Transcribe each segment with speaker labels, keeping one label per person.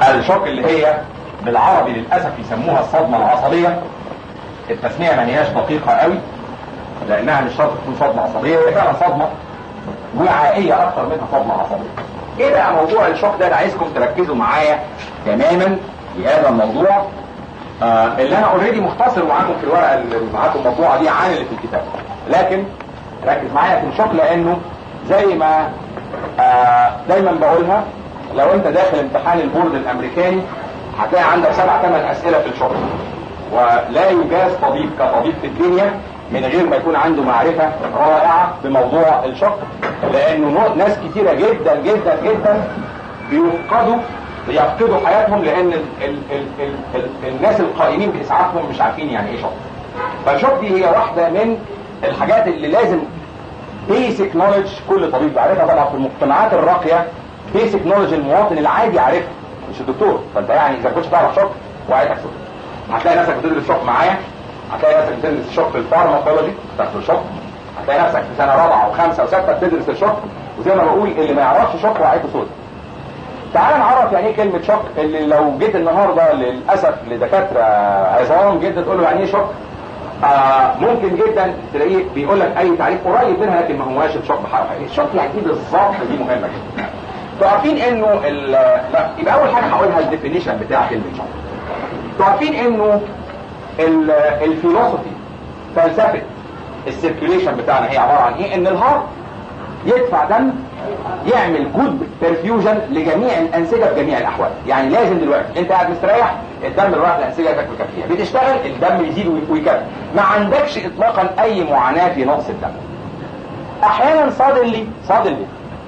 Speaker 1: الشوك اللي هي بالعربي للاسف يسموها الصدمه العصبيه التسميه ما هياش دقيقه قوي لانها مش شرط تكون صدمه عصبيه هي فعلا صدمه وعائيه اكتر منها صدمه عصبيه ايه بقى موضوع الشوك ده انا عايزكم تركزوا معايا تماما في هذا الموضوع آه اللي انا اوريدي مختصر معاكم في الورقه اللي معاكم الموضوعه دي عن اللي في الكتاب لكن ركز معايا في الشوك لانه زي ما آه دايما بقولها لو انت داخل امتحان البورد الامريكاني هتلاقي عندك سبع ثمان اسئله في الشغل ولا يجاز طبيب كطبيب في الدنيا من غير ما يكون عنده معرفة رائعة بموضوع الشق لانه ناس كتيرة جدا جدا جدا بيفقدوا بيفقدوا حياتهم لان ال ال ال ال ال الناس القائمين باسعافهم مش عارفين يعني ايه شق فالشق دي هي واحدة من الحاجات اللي لازم بيسك نولج كل طبيب يعرفها طبعا في المجتمعات الراقية بيسك نولج المواطن العادي عارفها مش الدكتور فانت يعني اذا كنتش تعرف شق وعايزك هتلاقي نفسك بتدرس شق معايا هتلاقي نفسك بتدرس شق في الفارماكولوجي بتاخد الشق هتلاقي نفسك في سنه رابعه وخمسه وسته بتدرس الشق وزي ما بقول اللي ما يعرفش شق وعيته سود تعال نعرف يعني ايه كلمه شق اللي لو جيت النهارده للاسف لدكاتره عظام جيت تقول له يعني ايه شق آه ممكن جدا تلاقيه بيقول لك اي تعريف قريب منها لكن ما هواش الشق بحقيقي الشق يعني ايه بالظبط دي مهمه جدا انتوا عارفين انه لا يبقى اول حاجه هقولها الديفينيشن بتاع كلمه شق انتوا عارفين انه الفيلوسفي فلسفه السيركيوليشن بتاعنا هي عباره عن ايه ان الهارت يدفع دم يعمل جود برفيوجن لجميع الانسجه في جميع الاحوال يعني لازم دلوقتي انت قاعد مستريح الدم اللي رايح للانسجه تكفي فيها بتشتغل الدم يزيد ويكفي ما عندكش اطلاقا اي معاناه في نقص الدم احيانا صادلي صادلي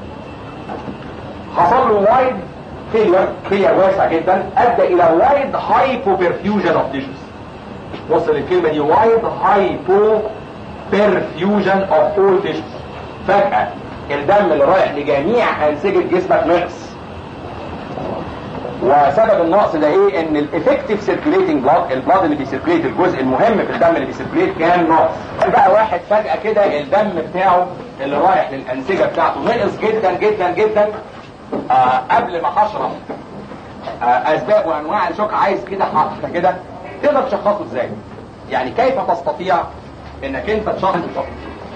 Speaker 1: حصل له وايد فيلير فيلير واسع جدا ادى الى وايد هايبو برفيوجن اوف تيشوز وصل الكلمه دي وايد هايبو برفيوجن اوف اول تيشوز فجاه الدم اللي رايح لجميع انسجه جسمك نقص وسبب النقص ده ايه ان الافكتيف سيركيوليتنج بلاد البلاد اللي بيسيركيوليت الجزء المهم في الدم اللي بيسيركيوليت كان نقص بقى واحد فجاه كده الدم بتاعه اللي رايح للانسجه بتاعته نقص جدا جدا جدا آه قبل ما هشرح آه اسباب وانواع الشوك عايز كده حقيقه كده تقدر تشخصه ازاي يعني كيف تستطيع انك انت تشخص الشوك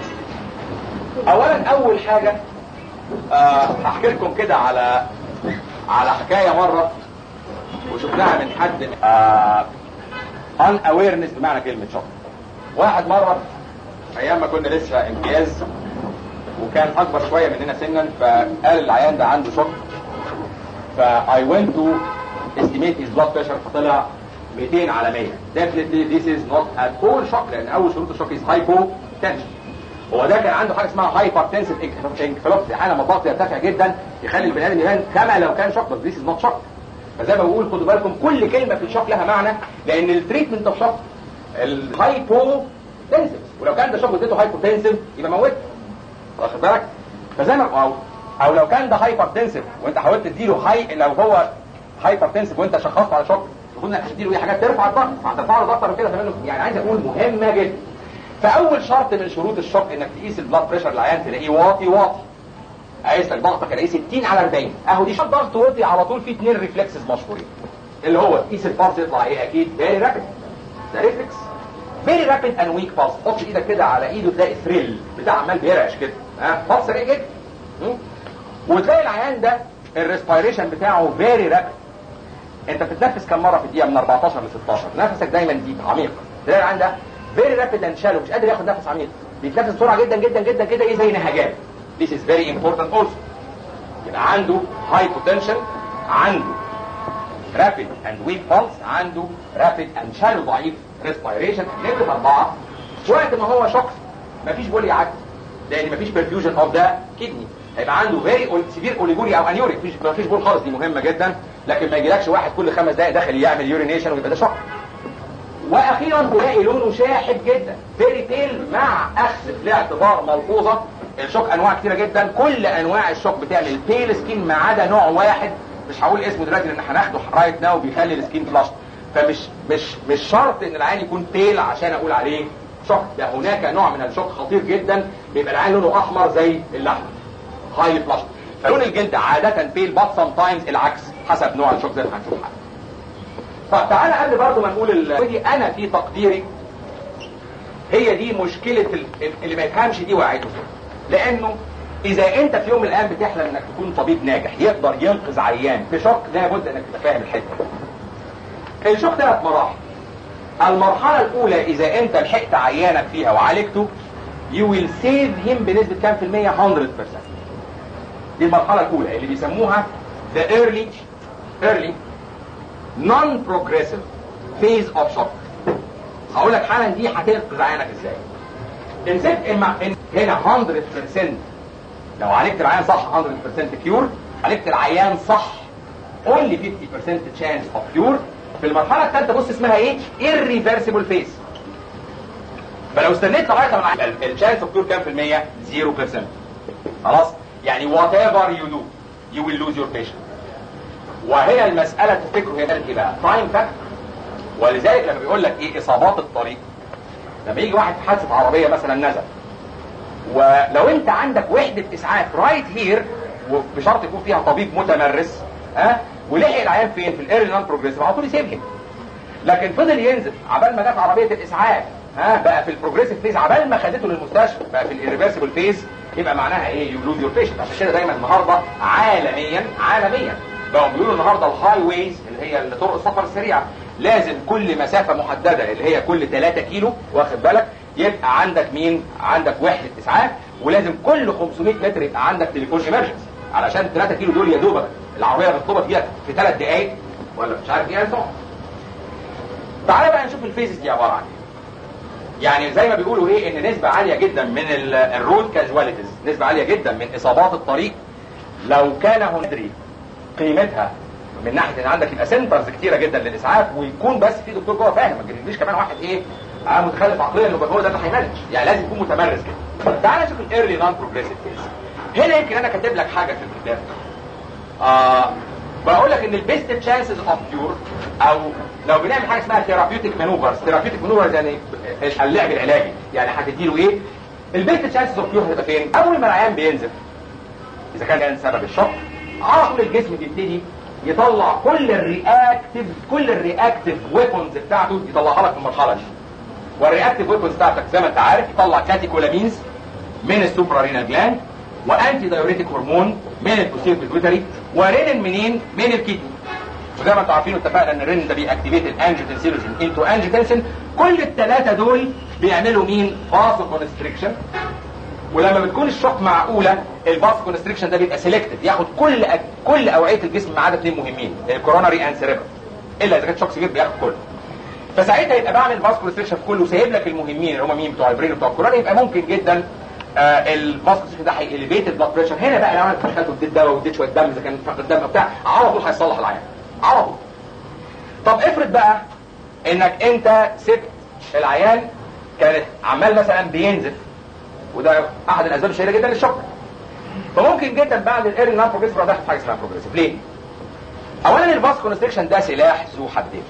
Speaker 1: اولا اول حاجه آه هحكي لكم كده على على حكايه مره وشفناها من حد ان اويرنس بمعنى كلمه شوك واحد مره ايام ما كنا لسه امتياز وكان اكبر شويه مننا سنا فقال العيان ده عنده شوك فاي went to estimate his blood pressure فطلع 200 على 100 definitely this is not at all shock لان اول شروط الشوك is hypotension هو ده كان عنده حاجه اسمها هايبرتنسيف انكفالوبسي حاله لما الضغط يرتفع جدا يخلي البني ادم يبان كما لو كان شوك بس ذيس از نوت شوك فزي ما بقول خدوا بالكم كل كلمه في الشوك لها معنى لان التريتمنت اوف شوك الهايبوتنسيف ولو كان ده شوك اديته هايبوتنسيف يبقى موت واخد بالك فزي ما او او لو كان ده هايبرتنسيف وانت حاولت تديله هاي لو هو هايبرتنسيف وانت شخصته على شوك المفروض انك تديله ايه حاجات ترفع الضغط فهترفع له ضغط كده تعمل يعني عايز اقول مهمه جدا فاول شرط من شروط الشوك انك تقيس البلاد بريشر العيان تلاقيه واطي واطي قايس لك ضغطك الاقيه 60 على 40 اهو دي شرط ضغط واطي على طول في اثنين ريفلكسز مشهورين اللي هو تقيس البلس يطلع ايه اكيد فيري رابيد ده ريفلكس فيري رابيد اند ويك بالس حط ايدك كده على ايده تلاقي ثريل بتاع عمال بيرعش كده ها بالس سريع جدا وتلاقي العيان ده الريسبيريشن بتاعه فيري رابيد انت بتتنفس كم مره في الدقيقه من 14 ل 16 نفسك دايما ديب عميق تلاقي العيان ده فيري رابيد اند شالو مش قادر ياخد نفس عميق بيتنفس بسرعه جدا جدا جدا كده ايه زي نهجان This is very important also يبقى عنده high potential عنده rapid and weak pulse عنده rapid and shallow ضعيف respiration نمرة أربعة وقت ما هو شخص مفيش بول يعدي لأن مفيش perfusion of the kidney هيبقى عنده very severe اوليجوري او انيوريك مفيش مفيش بول خالص دي مهمة جدا لكن ما يجيلكش واحد كل خمس دقايق داخل يعمل يورينيشن ويبقى ده شق واخيرا تلاقي لونه شاحب جدا فيري تيل مع اخذ في الاعتبار ملحوظه الشوك انواع كتيره جدا كل انواع الشوك بتعمل بيل سكين ما عدا نوع واحد مش هقول اسمه دلوقتي لان هناخده رايت ناو بيخلي السكين فلاشت فمش مش مش شرط ان العين يكون بيل عشان اقول عليه شوك ده هناك نوع من الشوك خطير جدا بيبقى العين لونه احمر زي اللحم هاي فلاشت فلون الجلد عاده بيل بات سام تايمز العكس حسب نوع الشوك زي ما هنشوف حاجه طب تعالى قبل برضه ما نقول ال- ودي انا في تقديري هي دي مشكله ال- اللي ما يفهمش دي وقعته فيها لانه اذا انت في يوم من الايام بتحلم انك تكون طبيب ناجح يقدر ينقذ عيان بشوك لابد انك تبقى فاهم الحته دي. الشوك ثلاث مراحل المرحله الاولى اذا انت لحقت عيانك فيها وعالجته you will save him بنسبه كام في الميه 100% دي المرحله الاولى اللي بيسموها the early early non progressive phase of shock هقول لك حالا دي هتنقذ عينك ازاي ان سبت إما إن هنا 100% لو عالجت العيان صح 100% كيور عالجت العيان صح only 50% chance of cure في المرحله الثالثه بص اسمها ايه irreversible phase فلو استنيت لغايه ما الشانس اوف كيور كام في الميه 0% خلاص يعني whatever you do you will lose your patient وهي المسألة تفتكروا هي قالت ايه بقى تايم فاكتور ولذلك لما بيقول لك ايه اصابات الطريق لما يجي واحد في حادثة عربية مثلا نزل ولو انت عندك وحدة اسعاف رايت هير وبشرط يكون فيها طبيب متمرس ها ولحق العيان فين في الايرلي نون بروجريسيف على طول يسيبهم لكن فضل ينزل عبال ما جت عربيه الاسعاف ها بقى في البروجريسيف فيز عبال ما خدته للمستشفى بقى في الريفرسبل فيز يبقى معناها ايه يو لوز يور بيشنت عشان كده دايما النهارده عالميا عالميا بقوا بيقولوا النهارده الهاي ويز اللي هي طرق السفر السريعه لازم كل مسافه محدده اللي هي كل 3 كيلو واخد بالك يبقى عندك مين عندك وحده اسعاف ولازم كل 500 متر يبقى عندك تليفون ايمرجنسي علشان 3 كيلو دول يا دوبك العربيه بتطلبك فيها في 3 دقائق ولا مش عارف ايه يعني تعالى بقى نشوف الفيزز دي عباره عن ايه يعني زي ما بيقولوا ايه ان نسبة عالية جدا من ال- الرود كاجواليتيز نسبة عالية جدا من اصابات الطريق لو كان هندري قيمتها من ناحية ان عندك يبقى سنترز كتيرة جدا للاسعاف ويكون بس في دكتور جوه فاهم ما تجيبليش كمان واحد ايه آه متخلف عقليا انه هو ده اللي هيمانج يعني لازم يكون متمرس كده تعالى نشوف الايرلي نون بروجريسيف فيز هنا يمكن انا كاتب لك حاجة في الكتاب آه بقول لك ان البيست تشانسز اوف كيور او لو بنعمل حاجه اسمها ثيرابيوتيك مانوفرز ثيرابيوتيك مانوفرز يعني اللعب العلاجي يعني هتديله ايه البيست تشانسز اوف كيور هتبقى فين اول ما العيان بينزل اذا كان كان سبب الشق على طول الجسم بيبتدي يطلع كل الرياكتيف كل الرياكتيف ويبونز بتاعته يطلعها لك في المرحله دي والرياكتيف ويبونز بتاعتك زي ما انت عارف يطلع كاتيكولامينز من السوبرارينال جلاند وانتي دايوريتيك هرمون من البوسير بيتويتري ورينين منين من الكدني وزي ما انتم عارفين اتفقنا ان الرينين ده بيأكتيفيت الانجيوتنسينوجين انتو انجيوتنسين كل الثلاثه دول بيعملوا مين فاسو كونستريكشن ولما بتكون الشوك معقوله الفاسو كونستريكشن ده بيبقى سيلكتيف ياخد كل أك... كل اوعيه الجسم ما عدا اثنين مهمين الكوروناري اند سيريبرال الا اذا كان شوك سيفير بياخد كله فساعتها يبقى بعمل فاسو كونستريكشن في كله سايب لك المهمين اللي هم مين بتوع البرين وبتوع الكوروناري يبقى ممكن جدا آه الفاسو ده هيليفيت البلاد بريشر هنا بقى لو انا دخلت واديت دواء واديت شويه دم اذا كان فقد دم بتاع على طول هيصلح العيان على طول طب افرض بقى انك انت سبت العيان كانت عمال مثلا بينزف وده احد الاسباب الشهيره جدا للشوك فممكن جدا بعد الايرلي نون بروجريسيف داخل حاجه اسمها بروجريسيف ليه؟ اولا الفاس كونستريكشن ده سلاح ذو حدين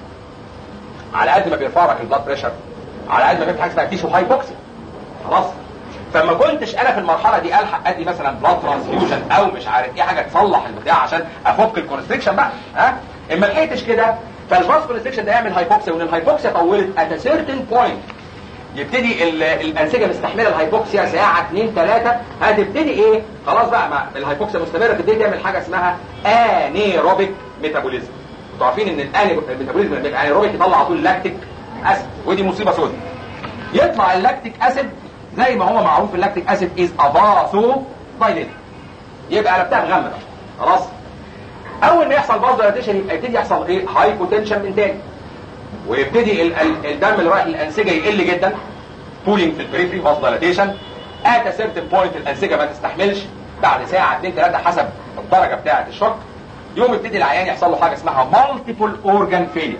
Speaker 1: على قد ما بيرفع لك البلاد بريشر على قد ما بيفتح حاجه اسمها تيشو هايبوكسي خلاص فما كنتش انا في المرحله دي الحق ادي مثلا بلاد ترانسفيوجن او مش عارف ايه حاجه تصلح البتاع عشان افك الكونستريكشن بقى ها اما لحقتش كده فالفاس كونستريكشن ده يعمل هايبوكسيا وان الهايبوكسيا طولت ات سيرتن بوينت يبتدي ال- الانسجه مستحمله الهايبوكسيا ساعه 2 3 هتبتدي ايه خلاص بقى ما الهايبوكسيا مستمره تبتدي تعمل حاجه اسمها انيروبيك ميتابوليزم انتوا عارفين ان الانيروبيك الميتابوليزم لما يبقى انيروبيك يطلع على طول لاكتيك اسيد ودي مصيبه سوداء يطلع اللاكتيك اسيد زي ما هو معروف اللاكتيك اسيد از اباسو دايليت يبقى انا بتاع غمه خلاص اول ما يحصل باز دايليتيشن يبقى يبتدي يحصل ايه هايبوتنشن من تاني ويبتدي ال- ال- الدم اللي رايح للانسجه يقل جدا بولينج في البريفري باز دايليتيشن ات سيرتن بوينت الانسجه ما تستحملش بعد ساعه 2 3 حسب الدرجه بتاعه الشوك يوم يبتدي العيان يحصل له حاجه اسمها مالتيبل اورجان فيلير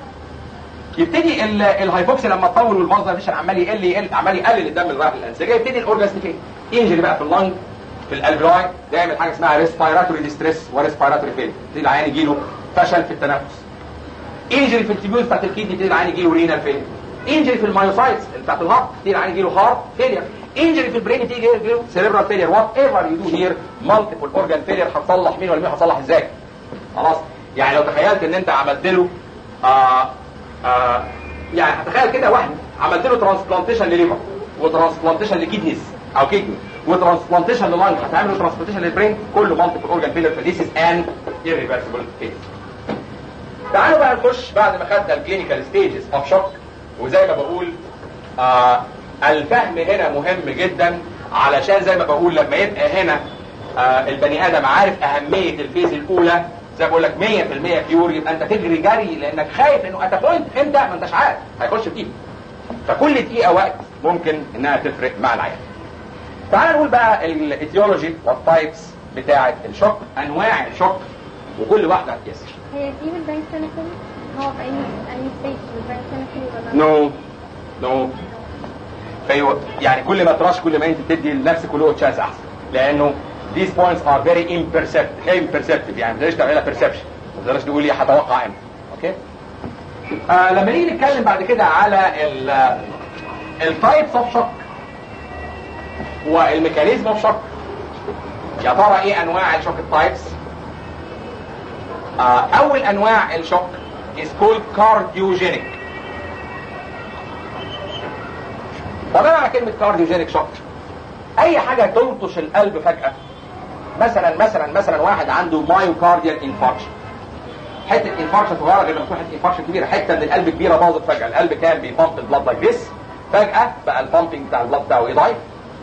Speaker 1: يبتدي ال- الهايبوكسي لما تطول والباز دايليتيشن عمال يقل يقل عمال يقلل الدم اللي رايح للانسجه يبتدي الاورجانز تفيل ينجري بقى في اللنج في الالفلاي ده يعمل حاجه اسمها ريسبيراتوري ديستريس وريسبيراتوري فيلير يبتدي العيان يجي له فشل في التنفس انجري في التبيوز بتاعت الكيدني يبتدي العيان يجي له رينال فيلير انجري في المايوسايتس بتاعت الهارت يبتدي العيان يجي له هارت فيلير انجري في البرين يبتدي يجي له سيريبرال فيلير وات ايفر يو دو هير مالتيبل اورجان فيلير هتصلح مين ولا مين هتصلح ازاي خلاص يعني لو تخيلت ان انت عملت له آه آه يعني تخيل كده واحد عملت له ترانسبلانتيشن لليفر وترانسبلانتيشن لكيدنيز او كيدني وترانسبلانتيشن للانج هتعمل له ترانسبلانتيشن للبرين كله مالتيبل اورجان فيلر فذيس از ان irreversible كيس تعالوا بقى نخش بعد ما خدنا الكلينيكال ستيجز اوف شوك وزي ما بقول آه الفهم هنا مهم جدا علشان زي ما بقول لما يبقى هنا آه البني ادم عارف اهميه الفيز الاولى زي ما بقول لك 100% بيور يبقى انت تجري جري لانك خايف انه ات بوينت امتى ما انتش عارف هيخش فيه فكل دقيقه وقت ممكن انها تفرق مع العيان تعال نقول بقى الايتيولوجي والتايبس بتاعه الشوك انواع الشوك وكل واحده هتقيس
Speaker 2: هي دي بالبراين سينيكال هو في اي اي ستيج بالبراين سينيكال ولا
Speaker 1: نو نو فيو يعني كل ما تراش كل ما انت تدي لنفسك كله تشانس احسن لانه these points are very imperceptible imperceptible يعني ما تقدرش تعملها perception ما تقدرش تقول لي هتوقع امتى اوكي آه لما نيجي نتكلم بعد كده على ال التايبس اوف شوك والميكانيزم اوف شوك يا ترى ايه انواع الشوك التايبس آه اول انواع الشوك is called cardiogenic طب ايه معنى كلمه كارديوجينيك شوك اي حاجه تلطش القلب فجاه مثلا مثلا مثلا واحد عنده مايوكارديال انفاركشن حته انفاركشن صغيره غير لما تكون حته انفاركشن كبيره حته من القلب كبيره باظت فجاه القلب كان بيبامب البلاد لايك ذس فجاه بقى البامبنج بتاع البلاد بتاعه يضعف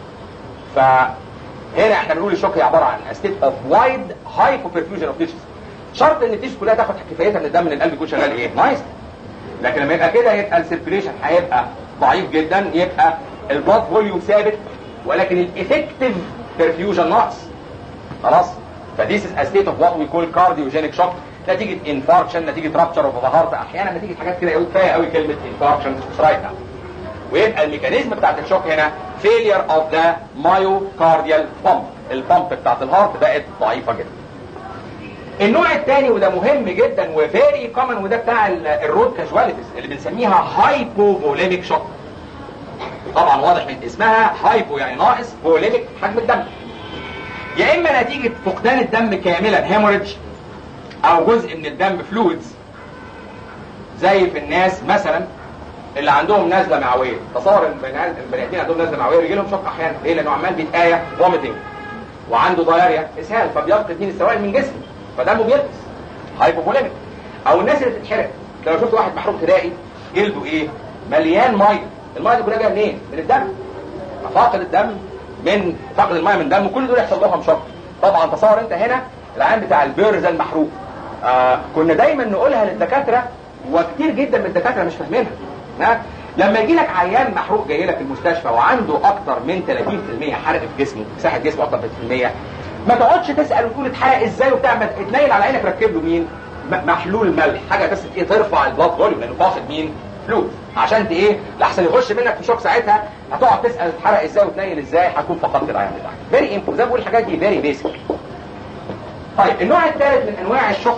Speaker 1: فهنا احنا بنقول الشوك هي عباره عن ستيت اوف وايد هايبو برفيوجن اوف تيشوز شرط ان التيشو كلها تاخد كفايتها من الدم من القلب يكون شغال ايه نايس لكن لما يبقى كده يبقى السيركيليشن هيبقى ضعيف جدا يبقى البلاد فوليوم ثابت ولكن الافكتيف برفيوجن ناقص خلاص فديس از ستيت اوف وات وي كول كارديوجينيك شوك نتيجه انفاركشن نتيجه رابتشر اوف ذا هارت احيانا نتيجه حاجات كده قوي كفايه قوي كلمه انفاركشن رايت ناو ويبقى الميكانيزم بتاعت الشوك هنا failure of the myocardial pump البامب بتاعت الهارت بقت ضعيفه جدا النوع الثاني وده مهم جدا وفيري كومن وده بتاع الرود كاجواليتيز اللي بنسميها هايبوفوليميك شوك طبعا واضح من اسمها هايبو يعني ناقص فوليميك حجم الدم يا اما نتيجه فقدان الدم كاملا هيموريدج او جزء من الدم فلويدز زي في الناس مثلا اللي عندهم نزله معويه تصور البني البني ادمين عندهم نزله معويه بيجي لهم شوك احيانا ليه لانه عمال بيتآية فوميتنج وعنده ضياريا اسهال فبيفقد مين السوائل من جسمه فدمه بينقص هايبوفوليميك او الناس اللي بتتحرق لو شفت واحد محروق تلاقي جلده ايه مليان ميه الميه دي كلها جايه منين من الدم فاقد الدم من فقد الميه من دمه كل دول يحصل لهم شوك طبعا تصور انت هنا العين بتاع البرز المحروق آه كنا دايما نقولها للدكاتره وكتير جدا من الدكاتره مش فاهمينها ها؟ لما يجي لك عيان محروق جاي لك المستشفى وعنده اكتر من 30% حرق في جسمه مساحه جسمه اكتر من 30% ما تقعدش تسال وتقول اتحرق ازاي وبتاع ما تنيل على عينك ركب له مين م- محلول ملح حاجه بس ايه ترفع البلاد فوليوم لانه فاقد مين فلوس عشان ت- ايه لحسن يخش منك في شوك ساعتها هتقعد تسال اتحرق ازاي وتنيل ازاي هتكون فقدت العيان بتاعك فيري امبو زي ما بقول الحاجات دي فيري بيسك طيب النوع الثالث من انواع الشوك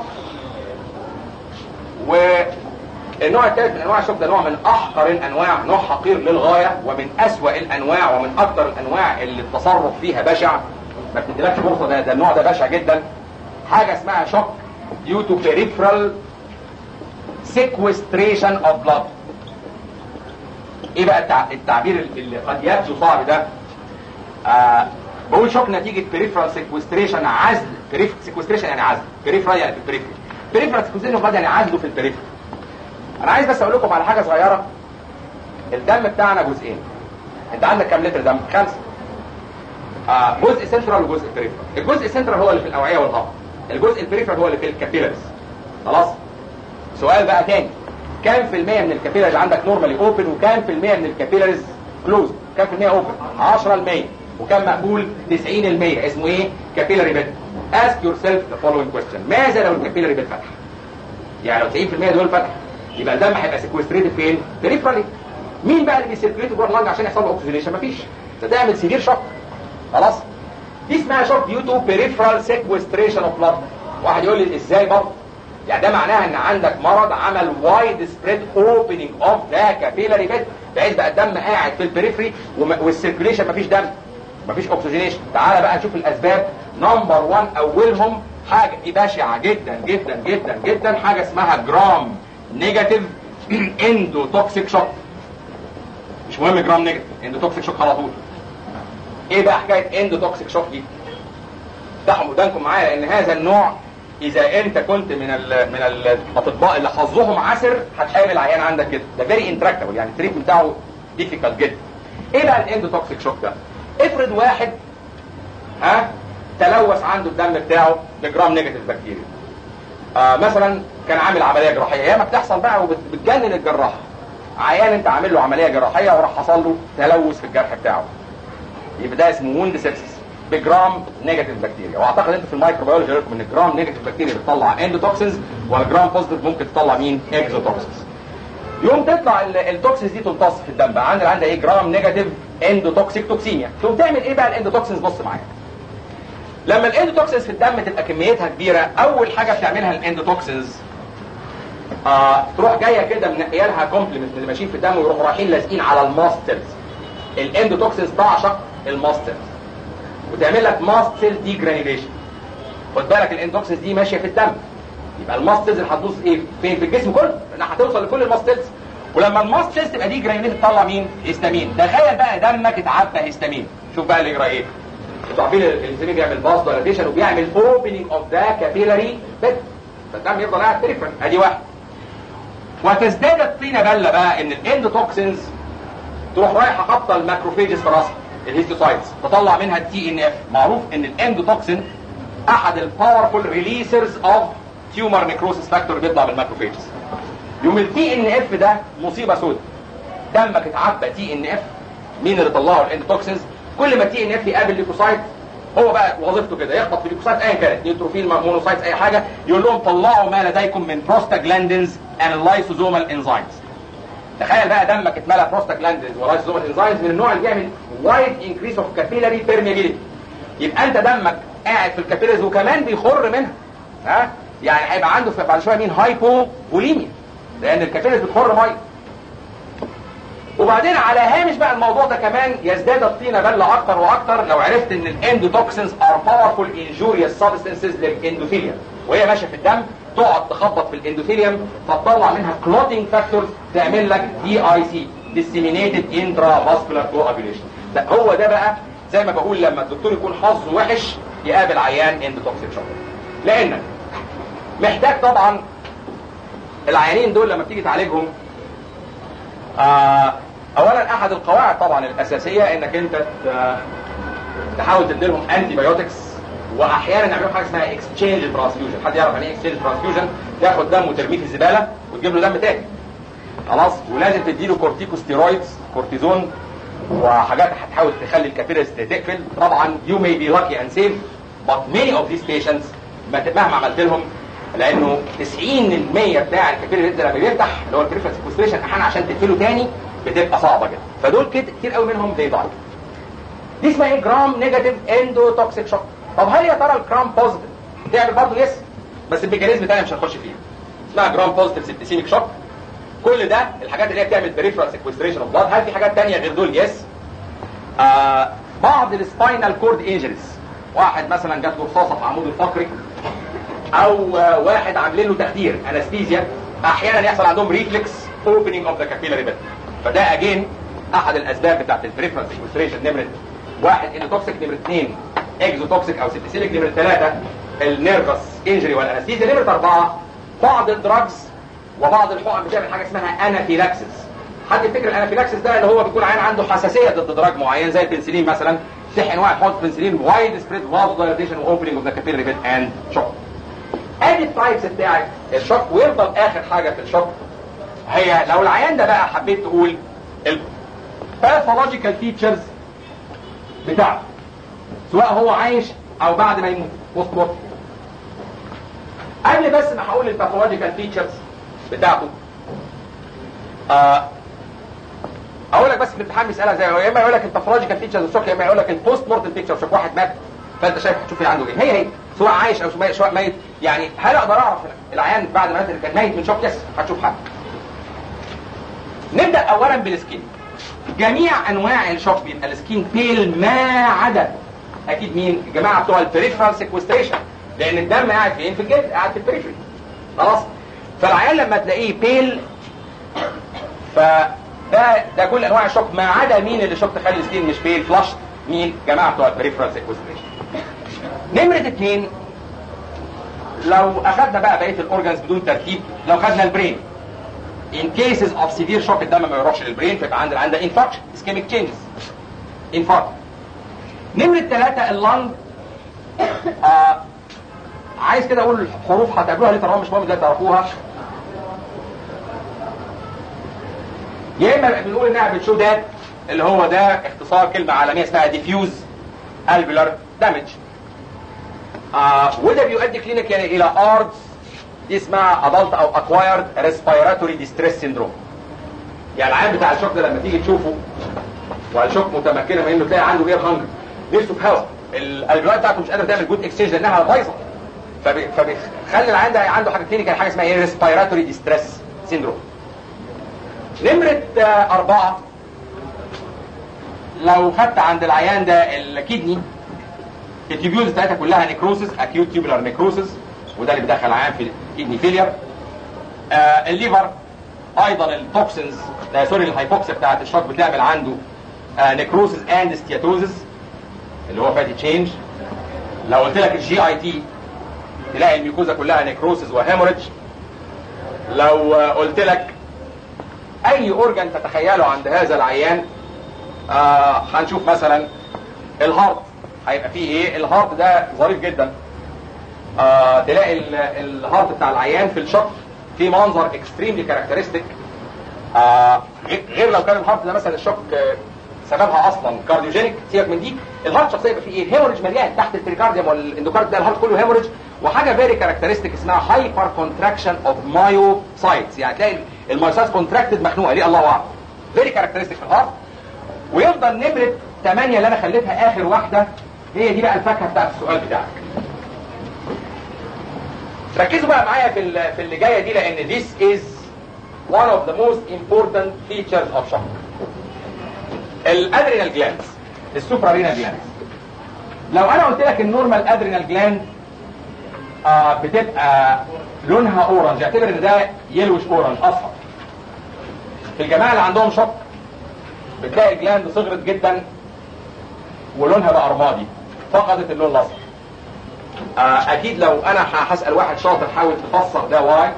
Speaker 1: والنوع الثالث من انواع الشوك ده نوع من احقر الانواع نوع حقير للغايه ومن اسوأ الانواع ومن اكثر الانواع اللي التصرف فيها بشع ما بتديلكش فرصه ده, ده النوع ده بشع جدا حاجه اسمها شوك due to peripheral sequestration of blood ايه بقى التع- التعبير اللي قد يبدو صعب ده آه بقول شوك نتيجه peripheral sequestration عزل peripheral sequestration يعني عزل peripheral يعني في البريفري peripheral sequestration of blood يعني عزله في البريفري انا عايز بس اقول لكم على حاجه صغيره الدم بتاعنا جزئين انت عندك كام لتر دم خمسه آه جزء سنترال وجزء بريفرال الجزء السنترال هو اللي في الاوعيه والهضم الجزء البريفرال هو اللي في الكابيلاريز خلاص سؤال بقى تاني كام في المية من الكابيلاريز عندك نورمالي اوبن وكام في المية من الكابيلاريز كلوز كام في المية اوبن 10 المية وكم مقبول 90 المية اسمه ايه كابيلاري بيد ask yourself the following question ماذا لو الكابيلاري بيد فتح يعني لو 90% دول فتح يبقى الدم هيبقى سيكوستريتد فين بريفرالي مين بقى اللي بيسيركليت جوه اللنج عشان يحصل له اوكسجينيشن مفيش ده تعمل سيفير شوك خلاص دي اسمها شوك ديو تو بريفرال سيكوستريشن اوف بلاد واحد يقول لي ازاي برضه يعني ده معناها ان عندك مرض عمل وايد سبريد اوبننج اوف ذا كابيلاري بيد بحيث بقى الدم قاعد في البريفري وم- والسيركيليشن مفيش دم مفيش اوكسجينيشن تعال بقى نشوف الاسباب نمبر 1 اولهم حاجه دي بشعه جدا جدا جدا جدا حاجه اسمها جرام نيجاتيف اندوتوكسيك شوك مش مهم جرام نيجاتيف اندوتوكسيك شوك على طول ايه بقى حكايه اندوتوكسيك شوك دي افتحوا ودانكم معايا لان هذا النوع اذا انت كنت من ال من الاطباء اللي حظهم عسر هتقابل عيان عندك كده ده فيري انتراكتبل يعني التريتمنت بتاعه ديفيكالت جدا ايه بقى الاندوتوكسيك شوك ده افرض واحد ها تلوث عنده الدم بتاعه بجرام نيجاتيف بكتيريا آه مثلا كان عامل عمليه جراحيه ياما بتحصل بقى وبتجنن الجراح عيان انت عامل له عمليه جراحيه وراح حصل له تلوث في الجرح بتاعه يبقى ده اسمه ووند سيبسيس بجرام نيجاتيف بكتيريا واعتقد انت في الميكروبيولوجي لكم ان الجرام نيجاتيف بكتيريا بتطلع اندوتوكسينز والجرام بوزيتيف ممكن تطلع مين اكزوتوكسينز يوم تطلع التوكسينز دي تمتص في الدم بقى عندنا عندها ايه جرام نيجاتيف اندوتوكسيك توكسيميا تقوم تعمل ايه بقى الاندوتوكسينز بص معايا لما الاندوتوكسينز في الدم تبقى كميتها كبيره اول حاجه بتعملها الاندوتوكسينز آه تروح جايه كده منقيه لها كومبلمنت اللي ماشيين في الدم ويروحوا رايحين لازقين على الماست سيلز الاندوتوكسينز تعشق الماست سيلز وتعمل لك ماست سيل دي جرانيوليشن خد بالك الاندوكسينز دي ماشيه في الدم يبقى الماست سيلز اللي هتدوس ايه فين في الجسم كله لانها هتوصل لكل الماست سيلز ولما الماست سيلز تبقى دي جرانيوليشن تطلع مين هيستامين تخيل بقى دمك اتعبى هيستامين شوف بقى اللي يجرى ايه انتوا عارفين الهيستامين بيعمل باس دايلاتيشن وبيعمل اوبننج اوف ذا كابيلاري بيد فالدم يفضل قاعد بريفرنت ادي واحد وتزداد الطينه بله بقى ان الاندوتوكسينز تروح رايحه خابطه الماكروفيجز في راسها الهيستوسايتس تطلع منها التي ان اف معروف ان الاندوتوكسين احد الباورفول ريليسرز اوف تيومر نيكروسيس فاكتور بيطلع من الماكروفيجز يوم التي ان اف ده مصيبه سوداء دمك اتعبى تي ان اف مين اللي طلعه الاندوتوكسينز كل ما تي ان اف يقابل ليكوسايت هو بقى وظيفته كده يخبط في ليكوسايت ايا كانت نيوتروفيل مونوسايتس اي حاجه يقول لهم طلعوا ما لديكم من بروستاجلاندينز اند لايسوزومال انزيمز تخيل بقى دمك اتملى بروستاجلاندينز ولايسوزومال انزيمز من النوع اللي بيعمل وايد انكريس اوف كابيلاري بيرميابيليتي يبقى انت دمك قاعد في الكابيلاريز وكمان بيخر منها ها يعني هيبقى عنده بعد شويه مين هايبو بوليميا لان الكابيلاريز بتخر ميه وبعدين على هامش بقى الموضوع ده كمان يزداد الطينه بله اكتر واكتر لو عرفت ان الاندوتوكسينز ار باورفول انجوريوس سبستنسز للاندوثيليوم وهي ماشيه في الدم تقعد تخبط في الاندوثيليوم فتطلع منها كلوتينج فاكتورز تعمل لك دي اي سي disseminated intravascular coagulation لا هو ده بقى زي ما بقول لما الدكتور يكون حظه وحش يقابل عيان اندوتوكسيك شوك لانك محتاج طبعا العيانين دول لما بتيجي تعالجهم آه اولا احد القواعد طبعا الاساسيه انك انت تحاول تدي لهم انتي بايوتكس واحيانا نعمل حاجه اسمها اكسشينج ترانسفيوجن حد يعرف يعني ايه اكسشينج ترانسفيوجن تاخد دم وترميه في الزباله وتجيب له دم تاني خلاص ولازم تدي له كورتيكوستيرويدز كورتيزون وحاجات هتحاول تخلي الكابيلاريز تقفل طبعا يو مي بي لاكي اند سيف but many of these patients مهما عملت لهم لانه 90% بتاع الكابيلاريز لما بيفتح اللي هو البريفرال سيكوستريشن احيانا عشان تقفله تاني بتبقى صعبه جدا فدول كده كتير قوي منهم زي ضعيف دي اسمها ايه جرام نيجاتيف اندوتوكسيك شوك طب هل يا ترى الجرام بوزيتيف تعمل برضه يس بس الميكانيزم تاني مش هنخش فيه اسمها جرام بوزيتيف سيبتيسيميك شوك كل ده الحاجات اللي هي بتعمل بريفرال سيكوستريشن اوف بلاد هل في حاجات تانية غير دول يس آه بعض السباينال كورد انجريز واحد مثلا جات له رصاصه في عمود الفقري او آه واحد عاملين له تخدير انستيزيا احيانا يحصل عندهم ريفلكس اوبننج اوف ذا كابيلاري بيد فده اجين احد الاسباب بتاعت البريفرال سيكوستريشن نمره واحد اندوتوكسيك نمره اثنين اكزوتوكسيك او سيبتيسيليك نمره ثلاثه النيرفس انجري والانستيزيا نمره اربعه بعض الدراجز وبعض الحقن بتعمل حاجه اسمها انافيلاكسس حد يفتكر الانافيلاكسس ده اللي هو بيكون عين عنده حساسيه ضد دراج معين زي البنسلين مثلا تحقن واحد حط بنسلين وايد سبريد فازو دايليتيشن واوبننج اوف ذا كابيلاري بيد اند شوك ادي التايبس بتاعك الشوك ويفضل اخر حاجه في الشوك هي لو العيان ده بقى حبيت تقول الباثولوجيكال فيتشرز بتاعته سواء هو عايش او بعد ما يموت بوست مورتم قبل بس ما هقول الباثولوجيكال فيتشرز بتاعته آه اقول لك بس في الامتحان بيسالها زي يا اما يقول لك الباثولوجيكال فيتشرز شوك يا اما يقول لك البوست مورتم فيتشرز شوك واحد مات فانت شايف تشوف عنده ايه هي هي سواء عايش او سواء ميت يعني هل اقدر اعرف العيان بعد ما مات اللي كان ميت من شوك يس هتشوف حاجه نبدا اولا بالسكين جميع انواع الشوك بيبقى السكين بيل ما عدا اكيد مين الجماعه بتوع البريفرال سيكوستريشن لان الدم قاعد فين في الجلد قاعد في البريفري خلاص فالعيان لما تلاقيه بيل فده ده كل انواع الشوك ما عدا مين اللي شوك تخلي السكين مش بيل فلاش مين جماعه بتوع البريفرال سيكوستريشن نمره اثنين لو اخذنا بقى بقيه الاورجنز بدون ترتيب لو خدنا البرين in cases of severe shock الدم ما يروحش للبرين فيبقى عند عندها infarction ischemic changes infarct نمرة ثلاثة اللنج آه عايز كده اقول حروف هتقابلوها ليه طبعا مش مهم ازاي تعرفوها يا اما بنقول انها بتشو دات اللي هو ده اختصار كلمة عالمية اسمها diffuse alveolar damage آه وده بيؤدي كلينيك يعني الى ارض دي اسمها adult او acquired respiratory distress syndrome يعني العيان بتاع الشوك ده لما تيجي تشوفه والشوك متمكنه من انه تلاقي عنده اير هانجر نفسه في هواء الالفيولات بتاعته مش قادره تعمل جود اكسشينج لانها بايظه فبي- فبيخلي العيان ده عنده حاجه كلينيكال حاجه اسمها ايه ريسبيراتوري ديستريس سيندروم نمره آه، اربعه لو خدت عند العيان ده الكدني التيبيولز بتاعتها كلها نيكروسس اكيوت تيبولار نيكروسس وده اللي بيدخل العيان في كدني فيلير آه الليفر ايضا التوكسينز آه سوري الهايبوكسيا بتاعت الشوك بتعمل عنده آه نيكروسس اند ستياتوزس اللي هو فاتي تشينج لو قلت لك الجي اي تي تلاقي الميوكوزا كلها نيكروسس وهيموريدج لو آه قلت لك اي اورجان تتخيله عند هذا العيان آه هنشوف مثلا الهارت هيبقى فيه ايه الهارت ده ظريف جدا آه تلاقي ال- الهارت بتاع العيان في الشق في منظر اكستريملي كاركترستيك آه غير- غير لو كان الهارت ده مثلا الشق آه، سببها اصلا كارديوجينيك سيبك من دي الهارت شخصيه يبقى فيه ايه هيموريج مليان تحت البريكارديوم والاندوكارد ده الهارت كله هيموريج وحاجه فيري كاركترستيك اسمها هايبر كونتراكشن اوف مايوسايتس يعني تلاقي المايوسايتس كونتراكتد مخنوقه ليه الله اعلم فيري كاركترستيك في الهارت ويفضل نمره 8 اللي انا خليتها اخر واحده هي دي بقى الفاكهه بتاعت السؤال بتاعك ركزوا بقى معايا في ال- في اللي جايه دي لان this is one of the most important features of shock الادرينال جلاندز السوبرارينال جلاندز لو انا قلت لك النورمال ادرينال جلاند آه بتبقى لونها اورنج اعتبر ان ده يلوش اورنج اصفر في الجماعه اللي عندهم شوك بتلاقي الجلاند صغرت جدا ولونها بقى رمادي فقدت اللون الاصفر آه، اكيد لو انا ه- هسال واحد شاطر حاول تفسر ده واي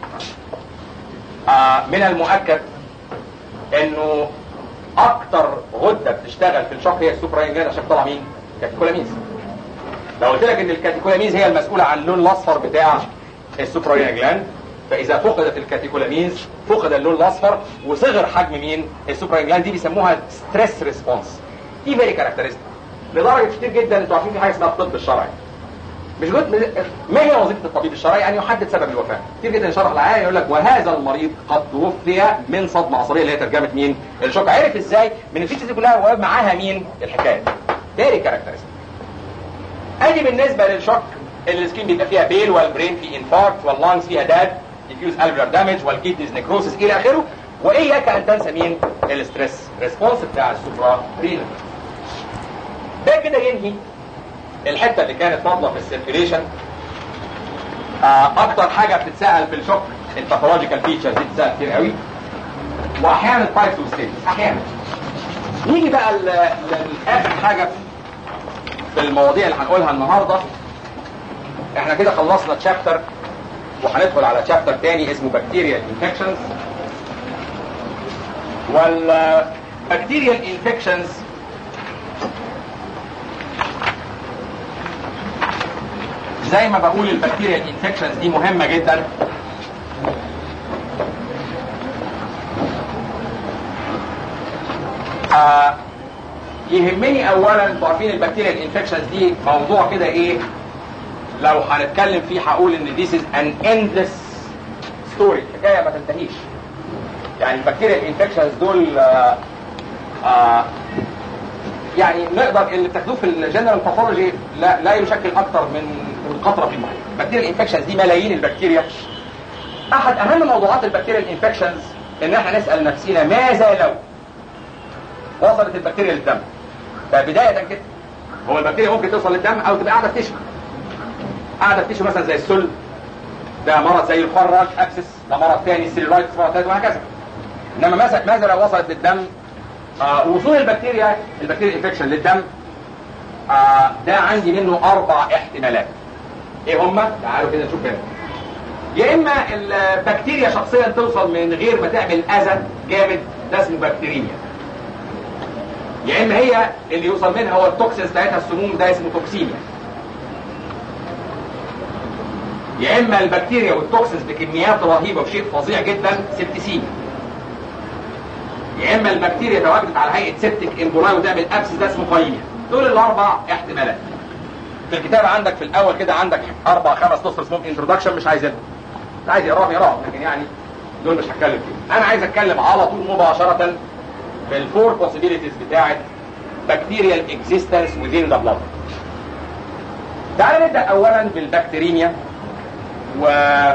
Speaker 1: آه، من المؤكد انه اكتر غده بتشتغل في الشق هي السوبراين جلاند عشان تطلع مين؟ كاتيكولامينز لو قلت لك ان الكاتيكولامينز هي المسؤوله عن اللون الاصفر بتاع السوبراين جلاند فاذا فقدت الكاتيكولامينز فقد اللون الاصفر وصغر حجم مين؟ السوبراين جلاند دي بيسموها ستريس ريسبونس دي فيري كاركترستيك لدرجه كتير جدا انتوا عارفين في حاجه اسمها الطب الشرعي مش جزء ما هي وظيفه الطبيب الشرعي ان يحدد سبب الوفاه كتير جدا شرح العيان يقول لك وهذا المريض قد توفي من صدمه عصبيه اللي هي ترجمه مين الشوك عرف ازاي من الفيتشرز دي كلها ومعاها مين الحكايه فيري كاركترستيك ادي بالنسبه للشوك السكين بيبقى فيها بيل والبرين في انفاركت واللانجز فيها داد ديفيوز الفيولار دامج والكيدنيز نيكروسيس الى اخره واياك ان تنسى مين الستريس ريسبونس بتاع السوبرا رينال ده كده ينهي الحته اللي كانت فاضله في السيركيليشن آه اكتر حاجه بتتسال في الشوك الباثولوجيكال فيتشرز دي بتتسال كتير قوي واحيانا التايبس والستيتس احيانا نيجي بقى ل- ل- لاخر حاجه في المواضيع اللي هنقولها النهارده احنا كده خلصنا تشابتر وهندخل على تشابتر تاني اسمه بكتيريال انفكشنز والبكتيريال انفكشنز زي ما بقول البكتيريال انفكشنز دي مهمه جدا آه يهمني اولا انتوا عارفين البكتيريال انفكشنز دي موضوع كده ايه لو هنتكلم فيه هقول ان this is an endless story حكايه ما تنتهيش يعني البكتيريال انفكشنز دول آه آه يعني نقدر اللي بتاخدوه في الجنرال باثولوجي لا لا يشكل اكثر من من قطره في المحيط البكتيريال انفكشنز دي ملايين البكتيريا احد اهم موضوعات البكتيريال انفكشنز ان احنا نسال نفسنا ماذا لو وصلت البكتيريا للدم فبدايه كده هو البكتيريا ممكن توصل للدم او تبقى قاعده بتشفى قاعده في تيشو مثلا زي السل ده مرض زي الخراج ابسس ده مرض ثاني سيلولايتس مرض ثالث وهكذا انما مثلا ماذا لو وصلت للدم آه وصول البكتيريا البكتيريا انفكشن للدم آه ده عندي منه اربع احتمالات ايه هما تعالوا كده نشوف هنا يا اما البكتيريا شخصيا توصل من غير ما تعمل اذى جامد ده اسمه بكتيريميا يا اما هي اللي يوصل منها هو التوكسينز بتاعتها السموم ده اسمه توكسيميا يا اما البكتيريا والتوكسينز بكميات رهيبه وشيء فظيع جدا سبتسيميا يا اما البكتيريا تواجدت على هيئه سبتك امبولاي وتعمل ابسس ده اسمه قايميا دول الاربع احتمالات في الكتاب عندك في الاول كده عندك اربع خمس نص اسمهم انتروداكشن مش عايزينهم عايز يقراهم يقراهم لكن يعني دول مش هتكلم فيهم انا عايز اتكلم على طول مباشره في الفور بوسيبيليتيز بتاعه بكتيريال اكزيستنس within ذا بلاد تعال نبدا اولا بالبكتيريميا و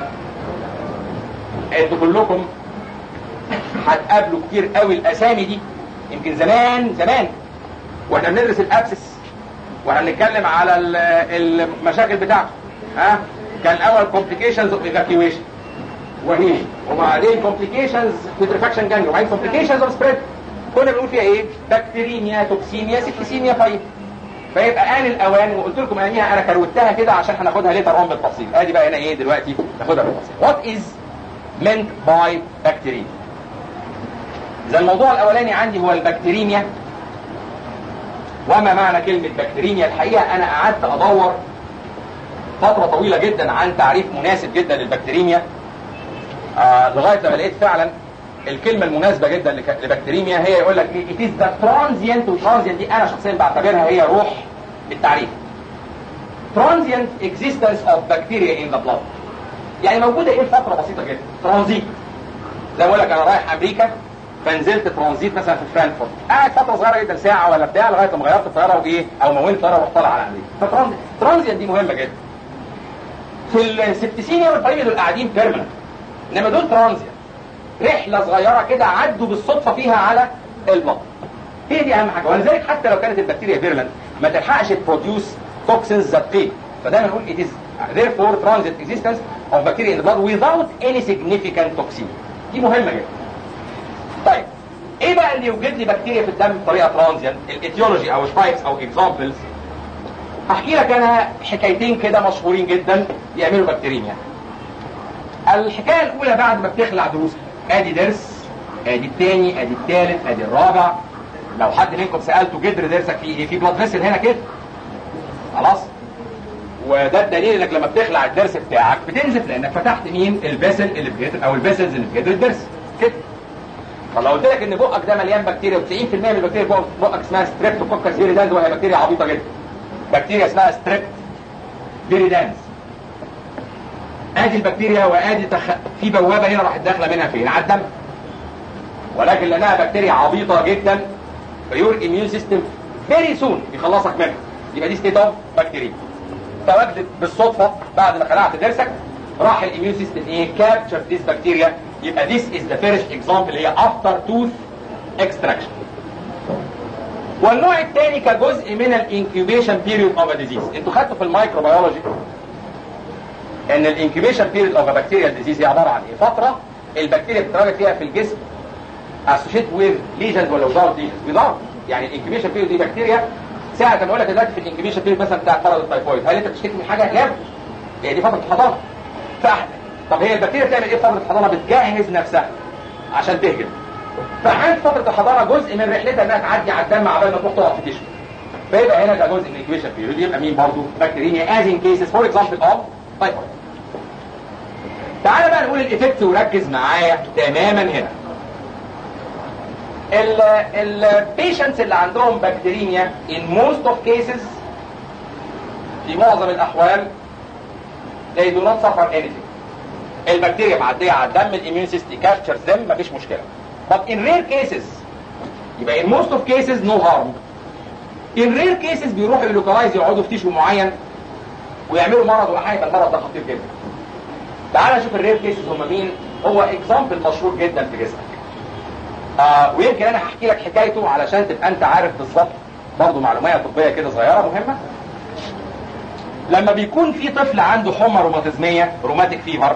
Speaker 1: انتوا كلكم هتقابلوا كتير قوي الاسامي دي يمكن زمان زمان واحنا بندرس الابسس واحنا بنتكلم على المشاكل بتاعته ها كان الاول complications of evacuation وهي وبعدين complications putrefaction gangrene وبعدين complications of spread كنا بنقول فيها ايه بكتيريميا توكسيميا سيبتيسيميا فايت فيبقى آن الأوان وقلت لكم أياميها أنا كروتها كده عشان هناخدها ليتر أون بالتفصيل أدي بقى هنا إيه دلوقتي ناخدها بالتفصيل What is meant by bacteria إذا الموضوع الأولاني عندي هو البكتيريميا وما معنى كلمة بكتيريميا الحقيقة أنا قعدت أدور فترة طويلة جدا عن تعريف مناسب جدا للبكتيريميا آه لغاية لما لقيت فعلا الكلمة المناسبة جدا لك- لبكتيريميا هي يقول لك ايه it is the transient والترانزيانت دي انا شخصيا بعتبرها هي روح التعريف transient existence of bacteria in the blood يعني موجودة ايه فترة بسيطة جدا ترانزيت زي ما بقول لك انا رايح امريكا فنزلت ترانزيت مثلا في فرانكفورت قاعد فترة صغيرة جدا ساعة ولا بتاع لغاية لما غيرت الطيارة وايه او مونت الطيارة ورحت طالع على امريكا فترانزيت دي مهمة جدا في السبتسينيا والبريميا دول قاعدين بيرمننت انما دول ترانزيت رحله صغيره كده عدوا بالصدفه فيها على البطن هي دي اهم حاجه ولذلك حتى لو كانت البكتيريا فيرمنت ما تلحقش تبروديوس توكسينز ذات قيل فدايما نقول it is therefore transit existence of bacteria in the blood without any significant toxin دي مهمه جدا طيب ايه بقى اللي يوجد لي بكتيريا في الدم بطريقه ترانزيانت الايتيولوجي او سبايكس او اكزامبلز هحكي لك انا حكايتين كده مشهورين جدا يعملوا بكتيريميا الحكايه الاولى بعد ما بتخلع دروسك ادي درس ادي الثاني ادي الثالث ادي الرابع لو حد منكم سالته جدر درسك فيه ايه في بلاد فيسل هنا كده خلاص وده الدليل انك لما بتخلع الدرس بتاعك بتنزف لانك فتحت مين الفيسل اللي في جدر او الفيسلز اللي في جدر الدرس كده طب لو قلت لك ان بقك ده مليان بكتيريا و90% من البكتيريا جوه بقك اسمها ستريبتوكوكس فيريدانز وهي بكتيريا عبيطه جدا بكتيريا اسمها ستريبت فيريدانز ادي البكتيريا وادي تخ... في بوابه هنا راحت داخله منها فين على الدم ولكن لانها بكتيريا عبيطه جدا فيور اميون سيستم فيري سون يخلصك منها يبقى دي ستيت اوف بكتيريا تواجدت بالصدفه بعد ما خلعت ضرسك راح الاميون سيستم ايه كابتشر ذيس بكتيريا يبقى ذيس از ذا فيرست اكزامبل هي افتر توث اكستراكشن والنوع الثاني كجزء من الانكيوبيشن بيريود اوف ديزيز انتوا خدتوا في الميكروبيولوجي ان الانكيوبيشن بيريود اوف بكتيريال ديزيز هي عباره عن ايه فتره البكتيريا بتتواجد فيها في الجسم اسوشيت ويز ليجنز ولا وزارة ليجنز وزارة يعني الانكيوبيشن بيريود دي بكتيريا ساعة ما اقول لك دلوقتي في الانكيوبيشن بيريود مثلا بتاع مرض التايفويد هل انت بتشتكي من حاجه؟ لا هي دي فتره الحضانه فاحنا طب هي البكتيريا بتعمل ايه في فتره الحضانه؟ بتجهز نفسها عشان تهجم فعند فتره الحضانه جزء من رحلتها انها تعدي على الدم عبال ما تروح تقع في تشو فيبقى هنا ده جزء من الانكيوبيشن بيريود يبقى مين برضه؟ بكتيريا از ان كيسز فور اكزامبل اوف تايفويد تعالى بقى نقول الايفكت وركز معايا تماما هنا البيشنتس اللي عندهم بكتيريميا in most of cases في معظم الاحوال they do not suffer anything البكتيريا معديه على الدم الاميون سيستم كابتشرز them مفيش مشكله but in rare cases يبقى in most of cases no harm in rare cases بيروحوا يلوكالايز يقعدوا في تيشو معين ويعملوا مرض ولا حاجه يبقى المرض ده خطير جدا تعال نشوف الرير كيسز هم مين هو اكزامبل مشهور جدا في جسمك آه ويمكن انا هحكي لك حكايته علشان تبقى انت عارف بالظبط برضه معلومات طبيه كده صغيره مهمه لما بيكون في طفل عنده حمى روماتيزميه روماتيك فيفر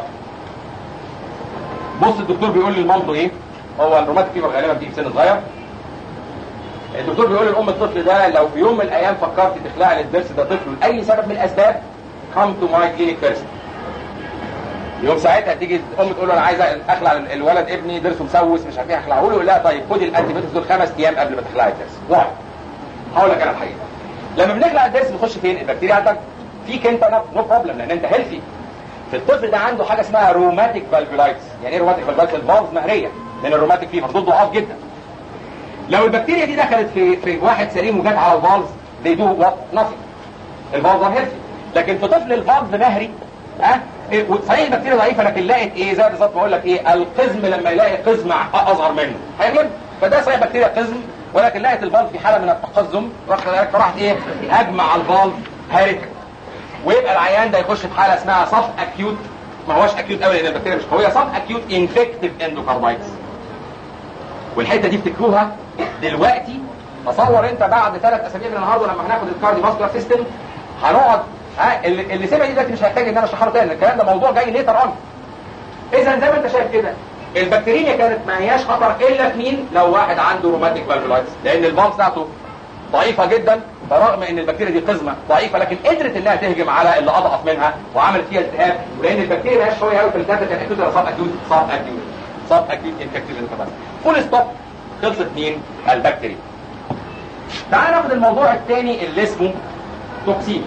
Speaker 1: بص الدكتور بيقول لي لمامته ايه هو الروماتيك فيفر غالبا بتيجي في سن صغير الدكتور بيقول لام الطفل ده لو في يوم من الايام فكرت تخلعي للضرس ده طفل لاي سبب من الاسباب come to my clinic first يوم ساعتها تيجي الام تقول له انا عايزه اخلع الولد ابني ضرسه مسوس مش عارف ايه اخلعه له لا طيب خدي الانتي بيوتكس دول خمس ايام قبل ما تخلعي الضرس واحد هقول لك انا الحقيقه لما بنخلع الضرس بنخش فين البكتيريا عندك فيك انت نو بروبلم لان انت هيلثي في الطفل ده عنده حاجه اسمها روماتيك فالفولايتس يعني ايه روماتيك فالفولايتس الفالف مهريه لان الروماتيك فيفر دول ضعاف جدا لو البكتيريا دي دخلت في في واحد سليم وجت على الفالف they do what nothing الفالف ده هيلثي لكن في طفل الفالف مهري ها إيه، صحيح البكتيريا ضعيفه لكن لقت ايه زي بالظبط بقول لك ايه القزم لما يلاقي قزم اصغر منه هيغلب فده صحيح بكتيريا قزم ولكن لقت الفالف في حاله من التقزم راح راحت ايه هجمع الفالف هارت ويبقى العيان ده يخش في حاله اسمها صف اكيوت ما هوش اكيوت قوي لان البكتيريا مش قويه صف اكيوت انفكتيف اندوكاردايتس والحته دي افتكروها دلوقتي تصور انت بعد ثلاث اسابيع من النهارده لما هناخد الكارديو فاسكولار سيستم هنقعد ها اللي, اللي سمع دي دلوقتي مش هيحتاج ان انا اشرحه له تاني الكلام ده موضوع جاي ليتر اون اذا زي ما انت شايف كده البكتيريا كانت ما هياش خطر الا في مين لو واحد عنده روماتيك فالفولايتس لان البامب بتاعته ضعيفه جدا برغم ان البكتيريا دي قزمه ضعيفه لكن قدرت انها تهجم على اللي اضعف منها وعملت فيها التهاب ولان البكتيريا ما هياش قويه قوي في الداتا كان اكيوت ولا صاب اكيوت صاب اكيوت صاب اكيوت انفكتيف انتباه فول ستوب خلصت مين البكتيريا تعال ناخد الموضوع الثاني اللي اسمه توكسين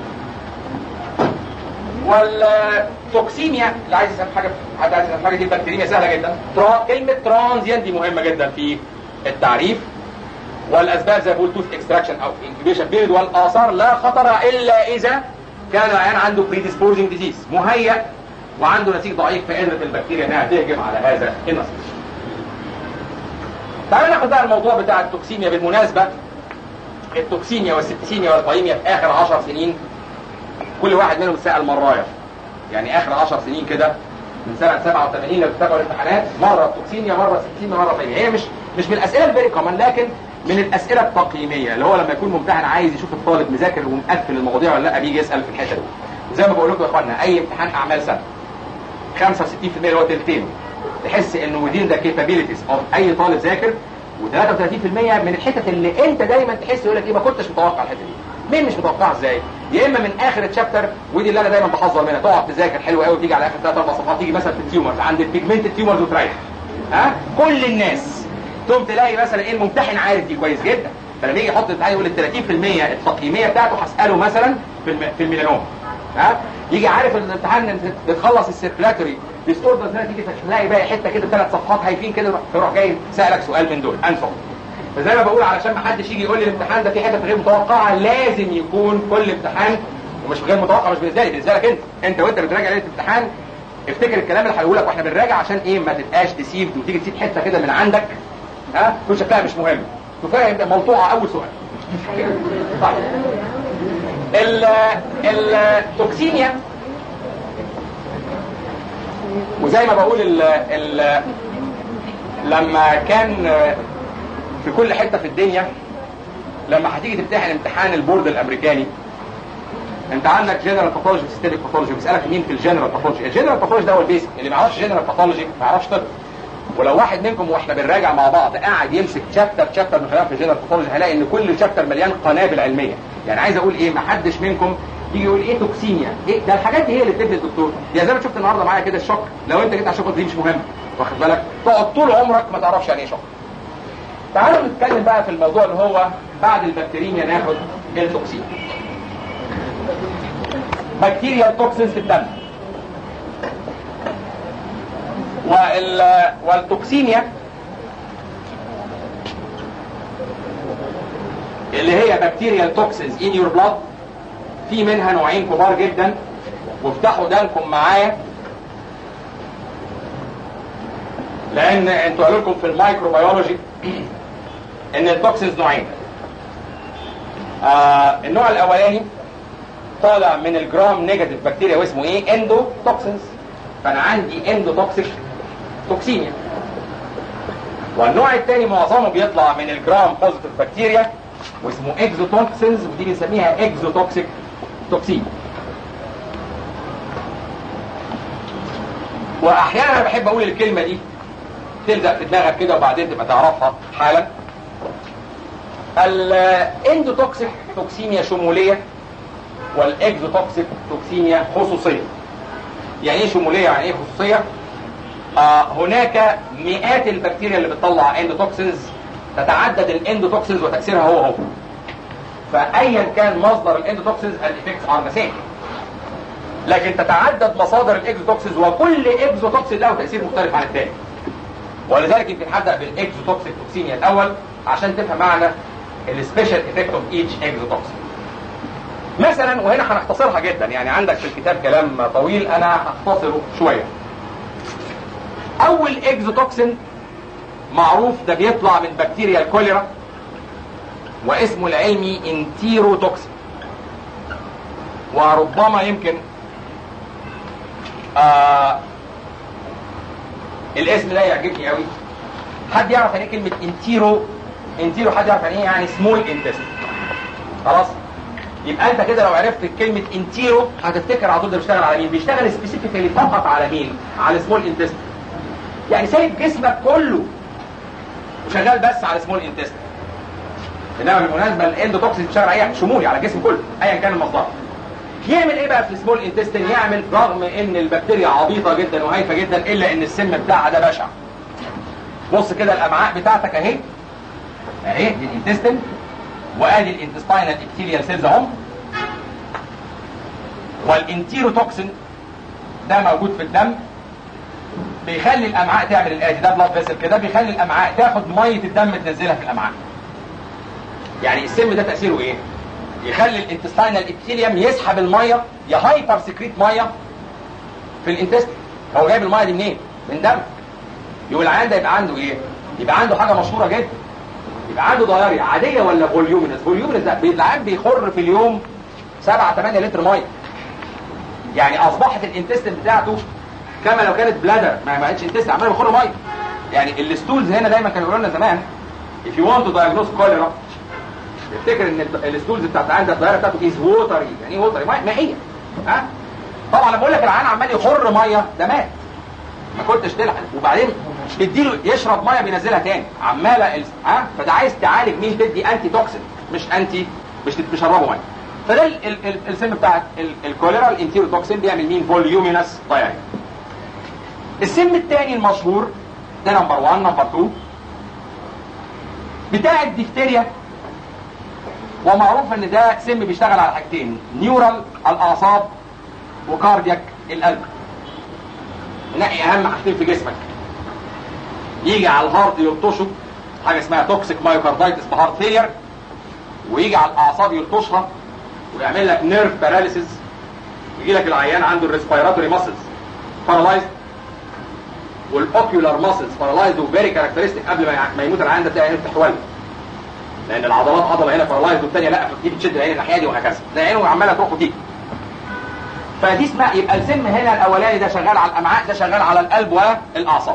Speaker 1: والتوكسيميا اللي عايز يسال حاجه حد عايز يسال حاجه دي البكتيريا سهله جدا ترا... كلمه ترانزيان دي مهمه جدا في التعريف والاسباب زي ما بقول توث اكستراكشن او انكيبيشن بيريد والاثار لا خطر الا اذا كان العيان عنده بريديسبوزنج ديزيز مهيأ وعنده نسيج ضعيف فقدرت البكتيريا انها تهجم على هذا النسيج. تعالوا ناخد بقى الموضوع بتاع التوكسيميا بالمناسبه التوكسيميا والسبتسيميا والقايميا في اخر 10 سنين كل واحد منهم اتسال مرايه يعني اخر 10 سنين كده من سنه 87 لو تتابعوا الامتحانات مره التوكسيميا مره سبتسيميا مره قايميا هي مش مش من الاسئله الفيري كومن لكن من الاسئله التقييميه اللي هو لما يكون ممتحن عايز يشوف الطالب مذاكر ومقفل المواضيع ولا لا بيجي يسال في الحته دي وزي ما بقول لكم يا اخوانا اي امتحان اعمال سنه 65% اللي هو تلتين تحس انه within the capabilities of اي طالب ذاكر و33% من الحتت اللي انت دايما تحس يقول لك ايه ما كنتش متوقع الحته دي مين مش متوقعها ازاي يا اما من اخر الشابتر ودي اللي انا دايما بحذر منها تقعد تذاكر حلو قوي تيجي على اخر ثلاث اربع صفحات تيجي مثلا في التيومرز عند البيجمنت التيومرز وتريح ها كل الناس تقوم تلاقي مثلا ايه الممتحن عارف دي كويس جدا فلما يجي يحط الامتحان يقول ال 30% التقييميه بتاعته هساله مثلا في الم... في الميلانوم ها يجي عارف ان الامتحان انت بتخلص السيركلاتوري ديس اوردرز هنا تيجي تلاقي بقى حته كده ثلاث صفحات هايفين كده تروح جاي سالك سؤال من دول انفع فزي ما بقول علشان ما حدش يجي يقول لي الامتحان ده في حته غير متوقعه لازم يكون كل امتحان ومش غير متوقع مش بالنسبه لي بالنسبه لك انت انت وانت بتراجع ليله الامتحان افتكر الكلام اللي هقوله لك واحنا بنراجع عشان ايه ما تبقاش ديسيفد وتيجي تسيب حته كده من عندك ها تكون شكلها مش مهم تفهم موضوعه اول سؤال طيب ال التوكسيميا وزي ما بقول ال ال لما كان في كل حته في الدنيا لما هتيجي تمتحن امتحان البورد الامريكاني انت عندك جنرال باثولوجي وسيستميك باثولوجي بيسالك مين في الجنرال باثولوجي الجنرال باثولوجي ده هو البيسك اللي ما يعرفش جنرال باثولوجي ما يعرفش طب ولو واحد منكم واحنا بنراجع مع بعض قاعد يمسك شابتر شابتر من خلال في الجنرال باثولوجي هيلاقي ان كل شابتر مليان قنابل علميه يعني عايز اقول ايه ما حدش منكم يجي يقول ايه توكسيميا ايه ده الحاجات دي هي اللي بتبني الدكتور يعني زي ما شفت النهارده معايا كده الشوك لو انت جيت على الشوك دي مش مهم واخد بالك تقعد طول عمرك ما تعرفش يعني ايه شوك تعالوا نتكلم بقى في الموضوع اللي هو بعد البكتيريميا ناخد التوكسين بكتيريا توكسينز في الدم وال والتوكسيميا اللي هي بكتيريا توكسينز ان يور بلاد في منها نوعين كبار جدا وافتحوا ودانكم معايا لان انتوا قالوا لكم في الميكروبيولوجي ان التوكسينز نوعين آه النوع الاولاني طالع من الجرام نيجاتيف بكتيريا واسمه ايه اندو توكسينز فانا عندي اندو توكسيك توكسيميا والنوع الثاني معظمه بيطلع من الجرام بوزيتيف بكتيريا واسمه اكزوتوكسينز ودي بنسميها اكزوتوكسيك توكسين واحيانا انا بحب اقول الكلمه دي تلزق في دماغك كده وبعدين تبقى تعرفها حالا الاندوتوكسيك توكسيميا شموليه والاكزوتوكسيك توكسيميا خصوصيه يعني ايه شموليه يعني ايه خصوصيه آه هناك مئات البكتيريا اللي بتطلع اندوتوكسينز تتعدد الاندوتوكسينز وتاثيرها هو هو فايا كان مصدر الاندوتوكسينز الافكتس ار ذا لكن تتعدد مصادر الاكزوتوكسينز وكل اكزوتوكسين له تاثير مختلف عن الثاني ولذلك يمكن هبدا بالاكزوتوكسيك توكسيميا الاول عشان تفهم معنى السبيشال افكت اوف ايتش اكزوتوكسين مثلا وهنا هنختصرها جدا يعني عندك في الكتاب كلام طويل انا هختصره شويه اول اكزوتوكسين معروف ده بيطلع من بكتيريا الكوليرا واسمه العلمي انتيروتوكسين وربما يمكن آه الاسم ده يعجبني قوي حد يعرف يعني ايه كلمه انتيرو انتيرو حد يعرف يعني ايه يعني سمول انتست خلاص يبقى انت كده لو عرفت كلمه انتيرو هتفتكر على طول ده بيشتغل على مين بيشتغل سبيسيفيكالي فقط على مين على سمول انتست يعني سايب جسمك كله وشغال بس على سمول انتست انما بالمناسبه الاندوتوكسين بيشتغل عليها شمولي على الجسم كله ايا كان المصدر يعمل ايه بقى في السمول انتستين يعمل رغم ان البكتيريا عبيطه جدا وهايفه جدا الا ان السم بتاعها ده بشع بص كده الامعاء بتاعتك اهي اهي دي الانتستين وادي الانتستينال ابيثيليال سيلز اهم والانتيروتوكسين ده موجود في الدم بيخلي الامعاء تعمل الاتي ده بلاد فيسل كده بيخلي الامعاء تاخد ميه الدم تنزلها في الامعاء يعني السم ده تاثيره ايه يخلي الانتستينال ابيثيليوم يسحب الميه يا هايبر سكريت ميه في الانتست هو جايب الميه دي منين من دم يقول العيان ده يبقى عنده ايه يبقى عنده حاجه مشهوره جدا يبقى عنده ضياري عاديه ولا فوليومينس فوليومينس ده العيان بيخر في اليوم 7 8 لتر ميه يعني اصبحت الانتستين بتاعته كما لو كانت بلادر ما بقتش انتستين عمال بيخر ميه يعني الستولز هنا دايما كانوا يقولوا لنا زمان if you want to diagnose cholera افتكر ان الستولز بتاعت العيان ده الدايره بتاعته از ووتري يعني ايه ووتري مائيه ها طبعا لما اقول لك العيان عمال يخر ميه ده مات ما كنتش تلحق وبعدين تديله يشرب ميه بينزلها تاني عماله ها فده عايز تعالج مين تدي انتي توكسين مش انتي مش تشربه ميه فده ال ال ال السم بتاع الكوليرا الانتيروتوكسين بيعمل مين فوليومينس ضياري السم الثاني المشهور ده نمبر 1 نمبر 2 بتاع الديفتيريا ومعروف ان ده سم بيشتغل على حاجتين نيورال الاعصاب وكاردياك القلب نقي اهم حاجتين في جسمك يجي على الهارت يلطشه حاجه اسمها توكسيك مايوكاردايتس بهارت فيلير ويجي على الاعصاب يلطشها ويعمل لك نيرف باراليسيس ويجي لك العيان عنده الريسبيراتوري ماسلز بارالايزد والاوكيولار ماسلز بارالايزد وفيري كاركترستيك قبل ما يموت العيان ده تلاقي عينه بتحول لان العضلات عضله هنا بارالايزد والثانيه لا فتيجي تشد العين الناحيه دي وهكذا ده عينه عماله تروح وتيجي فدي اسمها يبقى السم هنا الاولاني ده شغال على الامعاء ده شغال على القلب والاعصاب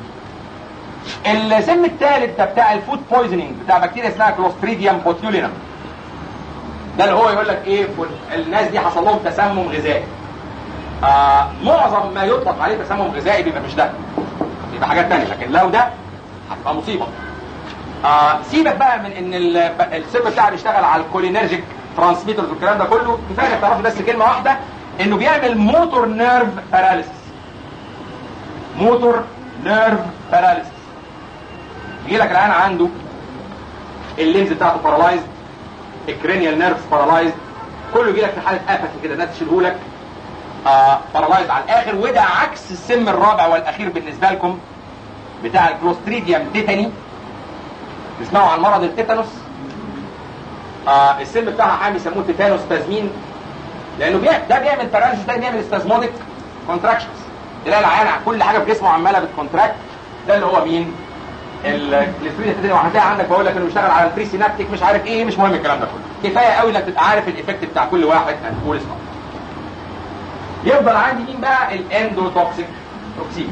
Speaker 1: السم الثالث ده بتاع الفود بويزنينج بتاع بكتيريا اسمها كلوستريديوم بوتيولينم ده اللي هو يقول لك ايه الناس دي حصل لهم تسمم غذائي آه معظم ما يطلق عليه تسمم غذائي بيبقى مش ده بيبقى حاجات ثانيه لكن لو ده هتبقى مصيبه آه سيبك بقى من ان السم بتاعه بيشتغل على الكولينرجيك ترانسميترز والكلام ده كله كفايه انك تعرف بس كلمه واحده انه بيعمل موتور نيرف باراليسيس موتور نيرف باراليسيس يجي لك العيان عنده اللينز بتاعته بارالايزد الكرينيال نيرفز بارالايزد كله يجي لك في حاله اباثي كده الناس تشيله لك آه بارالايزد على الاخر وده عكس السم الرابع والاخير بالنسبه لكم بتاع الكلوستريديوم تيتاني تسمعوا عن مرض التيتانوس آه السم بتاعها حامي يسموه تيتانوس تازمين لانه بيع... ده بيعمل باراليسيس ده بيعمل استازموديك كونتراكشنز تلاقي العيان كل حاجه في جسمه عماله بتكونتراكت ده اللي هو مين؟ الكليسترين التاني وهتلاقي عندك بقول لك انه بيشتغل على البري سينابتيك مش عارف ايه مش مهم الكلام ده كله كفايه قوي انك تبقى عارف الايفكت بتاع كل واحد هنقول اسمه يفضل عندي مين بقى الاندوتوكسيك توكسيميا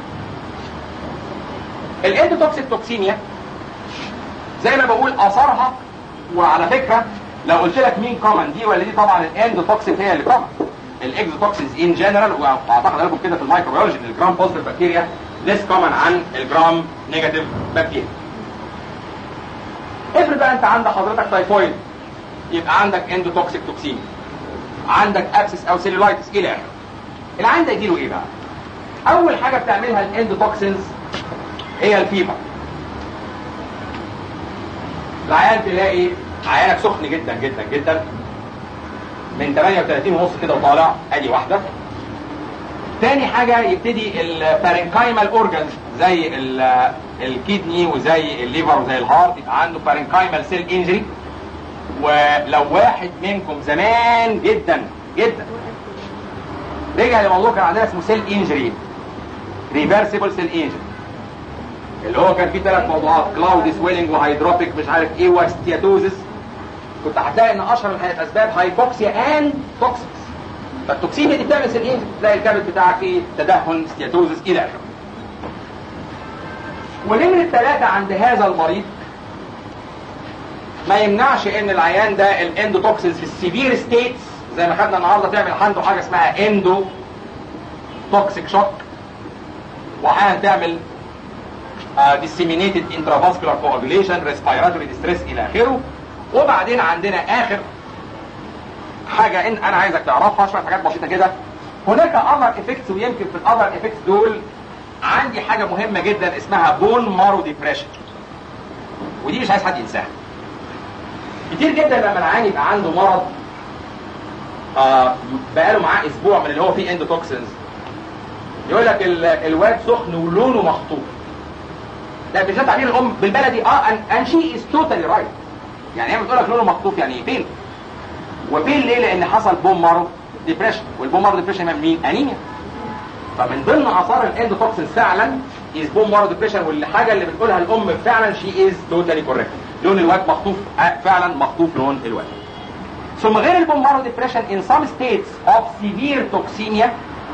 Speaker 1: الاندوتوكسيك توكسيميا زي ما بقول اثرها وعلى فكره لو قلت لك مين كومن دي ولا دي طبعا الاندوتوكسيك هي اللي كومن الاكزوتوكسينز ان جنرال واعتقد لكم كده في الميكروبيولوجي ان الجرام بوزيتيف بكتيريا ليس كومن عن الجرام نيجاتيف بكتيريا افرض بقى انت عندك حضرتك تايفويد يبقى عندك اندوتوكسيك توكسين عندك ابسس او سيلولايتس الى اخره العين ده يجيله ايه بقى اول حاجه بتعملها الاندوتوكسينز هي الفيبر العيان تلاقي عيانك سخن جدا جدا جدا من 38 ونص كده وطالع ادي واحده تاني حاجه يبتدي البارينكايمال اورجانز زي ال- الكيدني وزي الليفر وزي الهارت يبقى عنده بارينكايمال سيل انجري ولو واحد منكم زمان جدا جدا رجع لموضوع كان عندنا اسمه سيل انجري ريفرسيبل سيل انجري اللي هو كان فيه ثلاث موضوعات كلاود سويلنج وهيدروبيك مش عارف ايه واستياتوزس كنت هتلاقي ان اشهر الاسباب هايبوكسيا اند توكسيكس فالتوكسيميا دي بتعمل سيل انجري تلاقي الكبد بتاعك فيه تدهن استياتوزس الى اخره ونمرة ثلاثة عند هذا المريض ما يمنعش ان العيان ده الاندوتوكسينز في السيفير ستيتس زي ما خدنا النهارده تعمل عنده حاجه اسمها اندو توكسيك شوك واحيانا تعمل disseminated intravascular coagulation respiratory distress الى اخره وبعدين عندنا اخر حاجه ان انا عايزك تعرفها شويه حاجات بسيطه كده هناك اذر افكتس ويمكن في الاذر افكتس دول عندي حاجه مهمه جدا اسمها بون مارو ديبريشن ودي مش عايز حد ينساها كتير جدا لما العيان يبقى عنده مرض آه بقاله معاه اسبوع من اللي هو فيه اندوتوكسينز يقول لك ال- الواد سخن ولونه مخطوف ده بالذات تعبير الام بالبلدي اه ان شي از توتالي رايت يعني هي بتقول لك لونه مخطوف يعني ايه فين وفين ليه لان حصل بوم مارو ديبريشن والبوم مارو ديبريشن من مين انيميا فمن ضمن اثار الاندوتوكسين فعلا از بوم مارو ديبريشن والحاجه اللي بتقولها الام فعلا شي از توتالي كوريكت لون الواد مخطوف آه، فعلا مخطوف لون الواد ثم غير البوم مارو ديبريشن in some states of severe toxemia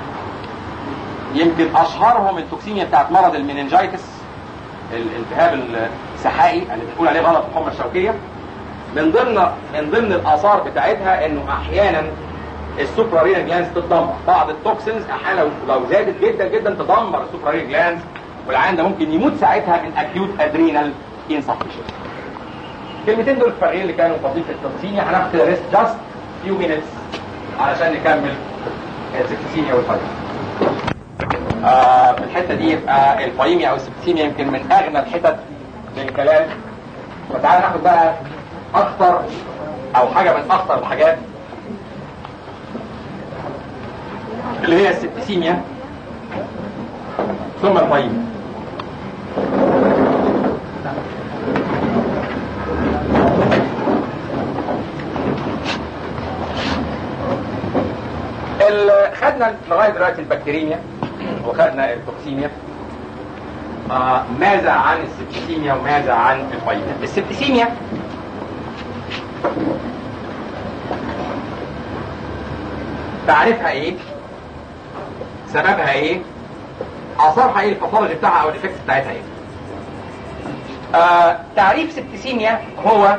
Speaker 1: يمكن اشهرهم التوكسيميا بتاعت مرض المننجايتس الالتهاب السحائي اللي بنقول عليه غلط الحمى الشوكيه من ضمن من ضمن الاثار بتاعتها انه احيانا السوبرارين جلانز تتدمر بعض التوكسينز احيانا لو- لو زادت جدا جدا تدمر السوبرارين جلانز والعيان ده ممكن يموت ساعتها من اكيوت ادرينال انسفشن الكلمتين دول الفرقين اللي كانوا فاضيين في التوكسيميا هناخد كده ريست جاست فيو مينتس علشان نكمل السكسيميا والفايروس آه في الحته دي يبقى الفايميا او السبتيميا يمكن من اغنى الحتت للكلام فتعالى ناخد بقى اكتر او حاجه من اخطر الحاجات اللي هي السبتيميا ثم الفايميا ال- خدنا لغايه دلوقتي البكتيريميا وخدنا التوكسيميا آه ماذا عن السبتيسيميا وماذا عن الفايميا السبتيسيميا تعريفها ايه سببها ايه اثارها ايه الباثولوجي بتاعها او الايفكت بتاعتها ايه آه تعريف سبتيسيميا هو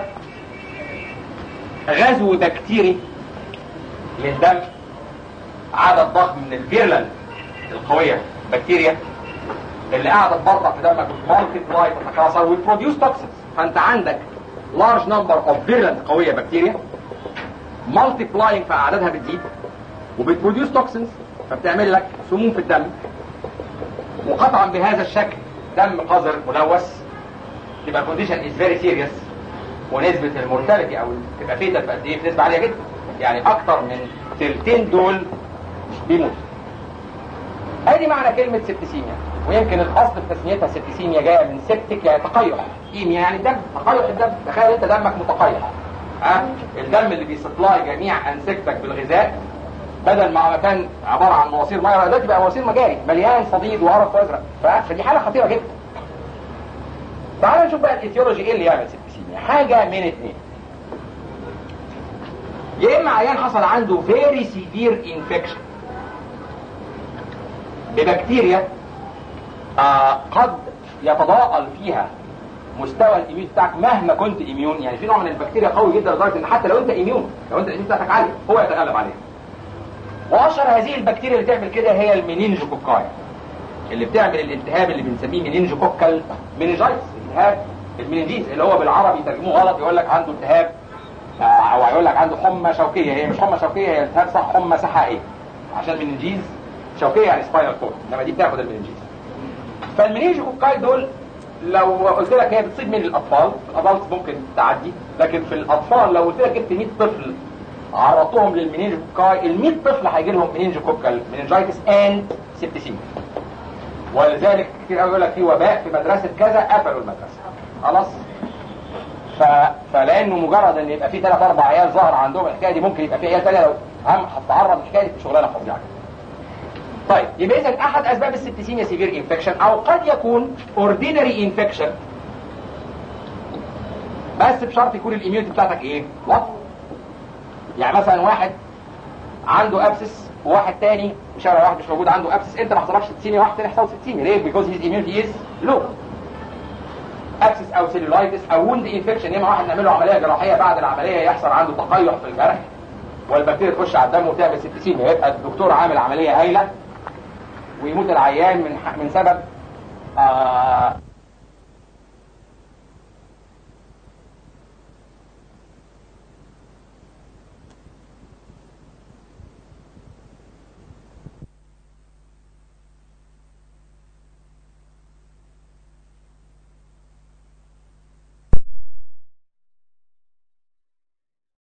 Speaker 1: غزو بكتيري للدم عدد ضخم من الفيرلنت القويه بكتيريا اللي قاعده تبرطع في دمك وتمالتيبلاي تتكاثر وتبروديوس توكسينز فانت عندك لارج نمبر اوف فيرلنت قويه بكتيريا مالتيبلاينج فاعدادها بتزيد وبتبروديوس توكسينز فبتعمل لك سموم في الدم وقطعا بهذا الشكل دم قذر ملوث تبقى الكونديشن از فيري سيريس ونسبه المورتاليتي او تبقى فيتال بقد ايه بنسبه عاليه جدا يعني اكتر من تلتين دول بيموتوا ادي معنى كلمة سبتسيميا ويمكن الاصل في تسميتها سبتسيميا جاية من سبتك يعني تقيح ايميا يعني دم تقيح الدم تخيل انت دمك متقيح ها الدم اللي بيسبلاي جميع انسجتك بالغذاء بدل ما كان عبارة عن مواسير ميه دلوقتي بقى مواسير مجاري مليان صديد وعرق وازرق ف- فدي حالة خطيرة جدا تعال نشوف بقى الايتيولوجي ايه اللي يعمل سبتسيميا حاجة من اتنين يا اما عيان حصل عنده فيري سيفير انفكشن ببكتيريا آه قد يتضاءل فيها مستوى الاميون بتاعك مهما كنت اميون يعني في نوع من البكتيريا قوي جدا لدرجه ان حتى لو انت اميون لو انت الاميون بتاعتك عاليه هو يتغلب عليها واشهر هذه البكتيريا اللي تعمل كده هي المينينجوكوكاي اللي بتعمل الالتهاب اللي بنسميه مينينجوكوكال مينينجايتس التهاب المينينجيز اللي هو بالعربي ترجموه غلط يقول لك عنده التهاب آه، او يقول لك عنده حمى شوكيه هي مش حمى شوكيه هي التهاب صح حمى سحائيه عشان مينينجيز شوكيه يعني سباينال كورد انما دي بتاخد المينينجيز فالمينينجوكوكاي دول لو قلت لك هي بتصيب من الاطفال الادلت ممكن تعدي لكن في الاطفال لو قلت لك جبت 100 طفل عرضتهم للمينينجوكوكاي ال 100 طفل هيجي لهم مينينجوكوكال مينينجايتس اند سيبتسيميا ولذلك كتير قوي يقول لك في وباء في مدرسه كذا قفلوا المدرسه خلاص ف... فلانه مجرد ان يبقى في ثلاث اربع عيال ظهر عندهم الحكايه دي ممكن يبقى في عيال ثانيه لو هم هتتعرض للحكايه دي شغلانه فظيعه طيب يبقى اذا احد اسباب السبتسيميا سيفير انفكشن او قد يكون اوردينري انفكشن بس بشرط يكون الاميونيتي بتاعتك ايه؟ واضحه يعني مثلا واحد عنده ابسس وواحد تاني مش عارف واحد مش موجود عنده ابسس انت ما حصلكش سبتسيميا واحد تاني حصل سبتسيميا ليه؟ بيكوز هيز اميونيتي از لو ابسس او سيلولايتس او وند انفكشن يا اما واحد نعمل له عمليه جراحيه بعد العمليه يحصل عنده تقيح في الجرح والبكتيريا تخش على الدم وتعمل سبتسيميا يبقى الدكتور عامل عمليه هايله ويموت العيان من من سبب آه